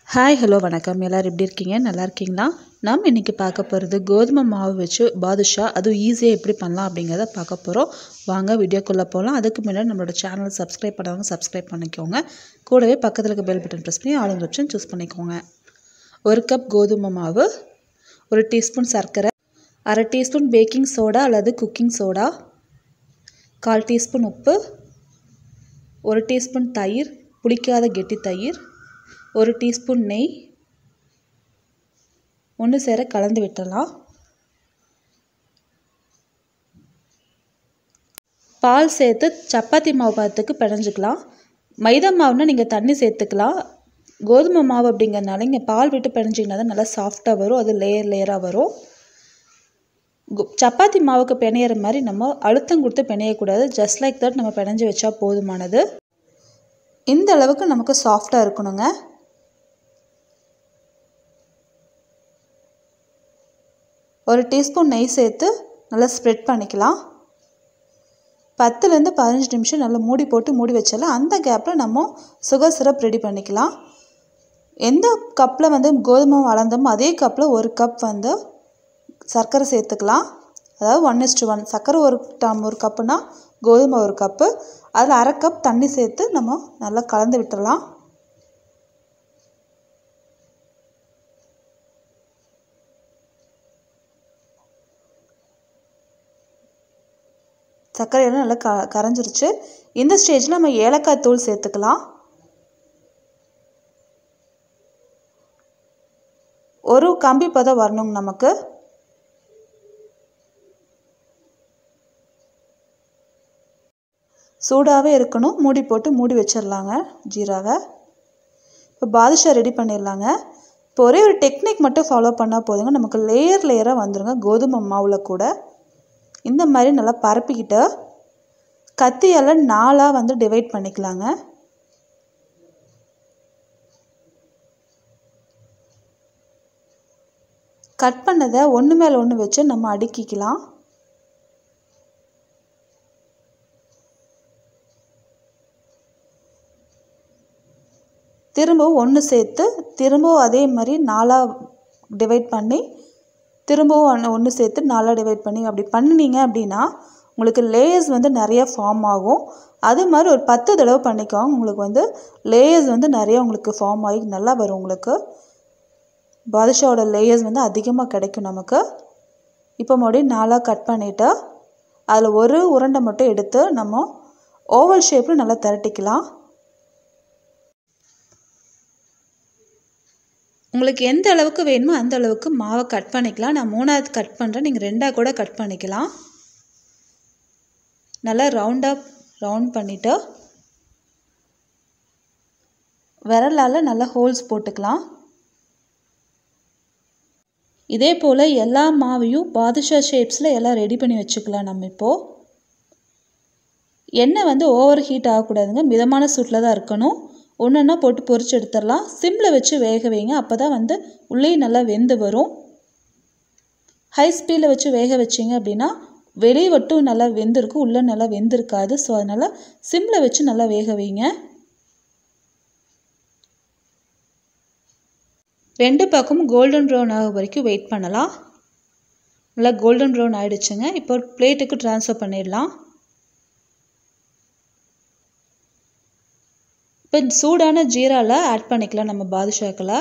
hi hello வணக்கம் எல்லோரும் எப்படி இருக்கீங்க நல்லா இருக்கீங்களா நம்ம இன்றைக்கி பார்க்க போகிறது கோதுமை மாவு வச்சு பாதுஷா அதுவும் ஈஸியாக எப்படி பண்ணலாம் அப்படிங்கிறத பார்க்க போகிறோம் வாங்க வீடியோக்குள்ளே போகலாம் அதுக்கு முன்னாடி நம்மளோட சேனல் சப்ஸ்கிரைப் பண்ணவங்க சப்ஸ்கிரைப் பண்ணிக்கோங்க கூடவே பக்கத்தில் இருக்க பெல் பட்டன் ப்ரெஸ் பண்ணி ஆளுங்க ஆப்ஷன் சூஸ் பண்ணிக்கோங்க ஒரு கப் கோதுமை மாவு ஒரு டீஸ்பூன் சர்க்கரை அரை டீஸ்பூன் பேக்கிங் சோடா அல்லது குக்கிங் சோடா கால் டீஸ்பூன் உப்பு ஒரு டீஸ்பூன் தயிர் புளிக்காத கெட்டி தயிர் ஒரு டீஸ்பூன் நெய் ஒன்று சேர கலந்து விட்டுடலாம் பால் சேர்த்து சப்பாத்தி மாவு பார்த்துக்கு பிணைஞ்சிக்கலாம் மைதா மாவுனா நீங்கள் தண்ணி சேர்த்துக்கலாம் கோதுமை மாவு அப்படிங்கிறதுனால இங்கே பால் விட்டு பிணைஞ்சிங்கன்னா தான் நல்லா சாஃப்டாக வரும் அது லேயர் லேயராக வரும் சப்பாத்தி மாவுக்கு பிணையிற மாதிரி நம்ம அழுத்தம் கொடுத்து பிணையக்கூடாது ஜஸ்ட் லைக் தட் நம்ம பிணைஞ்சு வச்சா போதுமானது இந்த அளவுக்கு நமக்கு சாஃப்டாக இருக்கணுங்க ஒரு டீஸ்பூன் நெய் சேர்த்து நல்லா ஸ்ப்ரெட் பண்ணிக்கலாம் பத்துலேருந்து பதினஞ்சு நிமிஷம் நல்லா மூடி போட்டு மூடி வச்சாலும் அந்த கேப்பில் நம்ம சுகர் சிரப் ரெடி பண்ணிக்கலாம் எந்த கப்பில் வந்து கோதுமை வளர்ந்தோமோ அதே கப்பில் ஒரு கப் வந்து சர்க்கரை சேர்த்துக்கலாம் அதாவது ஒன் இஸ்டு ஒன் சர்க்கரை ஒரு டம் ஒரு கப்புனா கோதுமை ஒரு கப்பு அதில் அரை கப் தண்ணி சேர்த்து நம்ம நல்லா கலந்து விட்டுடலாம் சர்க்கரையெல்லாம் நல்லா க கரைஞ்சிருச்சு இந்த ஸ்டேஜில் நம்ம ஏலக்காய் தூள் சேர்த்துக்கலாம் ஒரு கம்பி பதம் வரணுங்க நமக்கு சூடாகவே இருக்கணும் மூடி போட்டு மூடி வச்சிடலாங்க ஜீராவை இப்போ பாதுஷா ரெடி பண்ணிடலாங்க இப்போ ஒரே ஒரு டெக்னிக் மட்டும் ஃபாலோ பண்ணால் போதுங்க நமக்கு லேயர் லேயராக வந்துடுங்க கோதுமை மாவில் கூட இந்த மாதிரி நல்லா பரப்பிக்கிட்டு கத்தியால் நாலாக வந்து டிவைட் பண்ணிக்கலாங்க கட் பண்ணதை ஒன்று மேலே ஒன்று வச்சு நம்ம அடுக்கிக்கலாம் திரும்பவும் ஒன்று சேர்த்து திரும்பவும் அதே மாதிரி நாலாக டிவைட் பண்ணி திரும்பவும் ஒன்று ஒன்று சேர்த்து நாலாக டிவைட் பண்ணி அப்படி பண்ணினீங்க அப்படின்னா உங்களுக்கு லேயர்ஸ் வந்து நிறைய ஃபார்ம் ஆகும் அது மாதிரி ஒரு பத்து தடவை பண்ணிக்கோங்க உங்களுக்கு வந்து லேயர்ஸ் வந்து நிறைய உங்களுக்கு ஃபார்ம் ஆகி நல்லா வரும் உங்களுக்கு பாதுஷாவோட லேயர்ஸ் வந்து அதிகமாக கிடைக்கும் நமக்கு இப்போ மறுபடியும் நாலாக கட் பண்ணிவிட்டு அதில் ஒரு உருண்டை மட்டும் எடுத்து நம்ம ஓவல் ஷேப்பில் நல்லா திரட்டிக்கலாம் உங்களுக்கு எந்த அளவுக்கு வேணுமோ அந்த அளவுக்கு மாவை கட் பண்ணிக்கலாம் நான் மூணாவது கட் பண்ணுறேன் நீங்கள் ரெண்டாக கூட கட் பண்ணிக்கலாம் நல்லா ரவுண்டாக ரவுண்ட் பண்ணிவிட்டு விரலால் நல்லா ஹோல்ஸ் போட்டுக்கலாம் இதே போல் எல்லா மாவையும் பாதுஷா ஷேப்ஸில் எல்லாம் ரெடி பண்ணி வச்சுக்கலாம் நம்ம இப்போது எண்ணெய் வந்து ஓவர் ஹீட் ஆகக்கூடாதுங்க மிதமான சூட்டில் தான் இருக்கணும் ஒன்று ஒன்றா போட்டு பொரிச்சு எடுத்துடலாம் சிம்மில் வச்சு வேக வைங்க அப்போ தான் வந்து உள்ளே நல்லா வெந்து வரும் ஹை ஸ்பீடில் வச்சு வேக வச்சிங்க அப்படின்னா வெளியே மட்டும் நல்லா வெந்திருக்கும் உள்ளே நல்லா வெந்திருக்காது ஸோ அதனால் சிம்மில் வச்சு நல்லா வேக வைங்க ரெண்டு பக்கமும் கோல்டன் ப்ரௌன் ஆக வரைக்கும் வெயிட் பண்ணலாம் நல்லா கோல்டன் ப்ரௌன் ஆகிடுச்சுங்க இப்போ பிளேட்டுக்கு ட்ரான்ஸ்ஃபர் பண்ணிடலாம் இப்போ சூடான ஜீராவில் ஆட் பண்ணிக்கலாம் நம்ம பாதுஷாக்கில்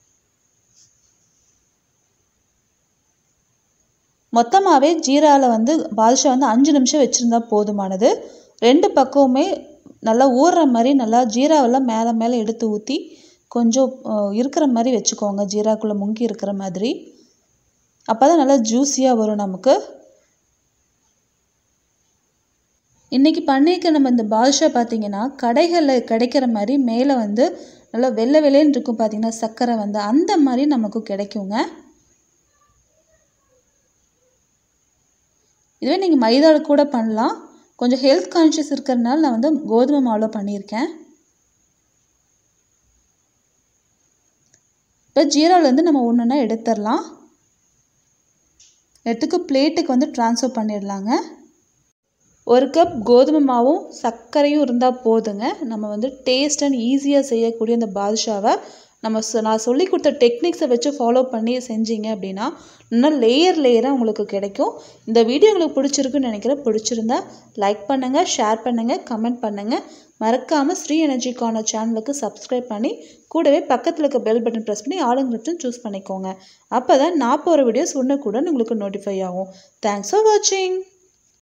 மொத்தமாகவே ஜீராவில் வந்து பாதுஷா வந்து அஞ்சு நிமிஷம் வச்சுருந்தா போதுமானது ரெண்டு பக்கமுமே நல்லா ஊறுற மாதிரி நல்லா ஜீராவெல்லாம் மேலே மேலே எடுத்து ஊற்றி கொஞ்சம் இருக்கிற மாதிரி வச்சுக்கோங்க ஜீராக்குள்ளே முங்கி இருக்கிற மாதிரி அப்போ தான் நல்லா ஜூஸியாக வரும் நமக்கு இன்றைக்கி பண்ணியிருக்க நம்ம இந்த பாதுஷா பார்த்திங்கன்னா கடைகளில் கிடைக்கிற மாதிரி மேலே வந்து நல்லா வெள்ளை வெள்ளைன்னு இருக்கும் பார்த்திங்கன்னா சர்க்கரை வந்து அந்த மாதிரி நமக்கு கிடைக்குங்க இதுவே நீங்கள் மைதாவில் கூட பண்ணலாம் கொஞ்சம் ஹெல்த் கான்ஷியஸ் இருக்கிறதுனால நான் வந்து கோதுமை மாவில் பண்ணியிருக்கேன் இப்போ ஜீராவிலேருந்து நம்ம ஒன்று ஒன்றா எடுத்துடலாம் எடுத்துக்கு பிளேட்டுக்கு வந்து ட்ரான்ஸ்ஃபர் பண்ணிடலாங்க ஒரு கப் கோதுமை மாவும் சர்க்கரையும் இருந்தால் போதுங்க நம்ம வந்து டேஸ்ட் அண்ட் ஈஸியாக செய்யக்கூடிய இந்த பாதுஷாவை நம்ம சொ- நான் சொல்லி கொடுத்த டெக்னிக்ஸை வச்சு ஃபாலோ பண்ணி செஞ்சீங்க அப்படின்னா இன்னும் லேயர் லேயராக உங்களுக்கு கிடைக்கும் இந்த வீடியோ உங்களுக்கு பிடிச்சிருக்குன்னு நினைக்கிறேன் பிடிச்சிருந்தா லைக் பண்ணுங்கள் ஷேர் பண்ணுங்கள் கமெண்ட் பண்ணுங்கள் மறக்காமல் ஸ்ரீ எனர்ஜிக்கான சேனலுக்கு சப்ஸ்கிரைப் பண்ணி கூடவே பக்கத்தில் இருக்க பெல் பட்டன் ப்ரெஸ் பண்ணி ஆளுங்கிறதும் சூஸ் பண்ணிக்கோங்க அப்போ தான் நான் போகிற வீடியோஸ் உடனுக்குடன் உங்களுக்கு நோட்டிஃபை ஆகும் தேங்க்ஸ் ஃபார் வாட்சிங்